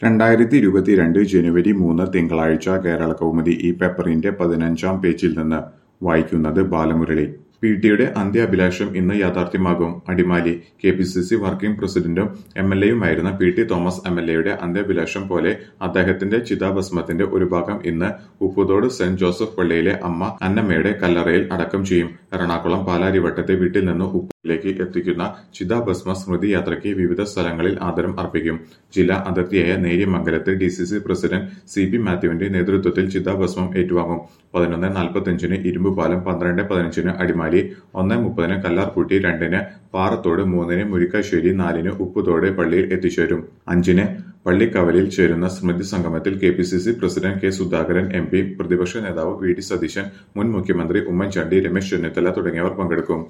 രണ്ടായിരത്തി ഇരുപത്തിരണ്ട് ജനുവരി മൂന്ന് തിങ്കളാഴ്ച കേരളകൗമുദി ഈ പേപ്പറിന്റെ പതിനഞ്ചാം പേജിൽ നിന്ന് വായിക്കുന്നത് ബാലമുരളി പി ടിയുടെ അന്ത്യാഭിലാഷം ഇന്ന് യാഥാർത്ഥ്യമാകും Adimali K P C C working പ്രസിഡന്റും എം എൽ എയുമായിരുന്ന P T Thomas M L എയുടെ അന്ത്യാഭിലാഷം പോലെ അദ്ദേഹത്തിന്റെ ചിതാഭസ്മത്തിന്റെ ഒരു ഭാഗം ഇന്ന് ഉപ്പുതോട് സെന്റ് ജോസഫ് പള്ളിയിലെ അമ്മ അന്നമ്മയുടെ കല്ലറയിൽ അടക്കം ചെയ്യും എറണാകുളം പാലാരിവട്ടത്തെ വീട്ടിൽ നിന്ന് ഉപ്പിലേക്ക് എത്തിക്കുന്ന ചിതാഭസ്മ സ്മൃതി യാത്രയ്ക്ക് വിവിധ സ്ഥലങ്ങളിൽ ആദരം അർപ്പിക്കും ജില്ലാ അതിർത്തിയായ നേര്യമംഗലത്ത് D C C president C P മാത്യുവിന്റെ നേതൃത്വത്തിൽ ചിതാഭസ്മം ഏറ്റുവാങ്ങും പതിനൊന്ന് നാൽപ്പത്തിയഞ്ചിന് ഇരുമ്പുപാലം പന്ത്രണ്ട് പതിനഞ്ചിന് അടിമാലി ഒന്ന് മുപ്പതിന് കല്ലാർകുട്ടി രണ്ടിന് പാറത്തോട് മൂന്നിന് മുരിക്കാശ്ശേരി നാലിന് ഉപ്പുതോട് പള്ളിയിൽ എത്തിച്ചേരും അഞ്ചിന് പള്ളിക്കവലിൽ ചേരുന്ന സ്മൃതി സംഗമത്തിൽ K P C C president K Sudhakaran M P പ്രതിപക്ഷ നേതാവ് വി ഡി സതീശൻ മുൻ മുഖ്യമന്ത്രി ഉമ്മൻചാണ്ടി രമേശ് ചെന്നിത്തല തുടങ്ങിയവർ പങ്കെടുക്കും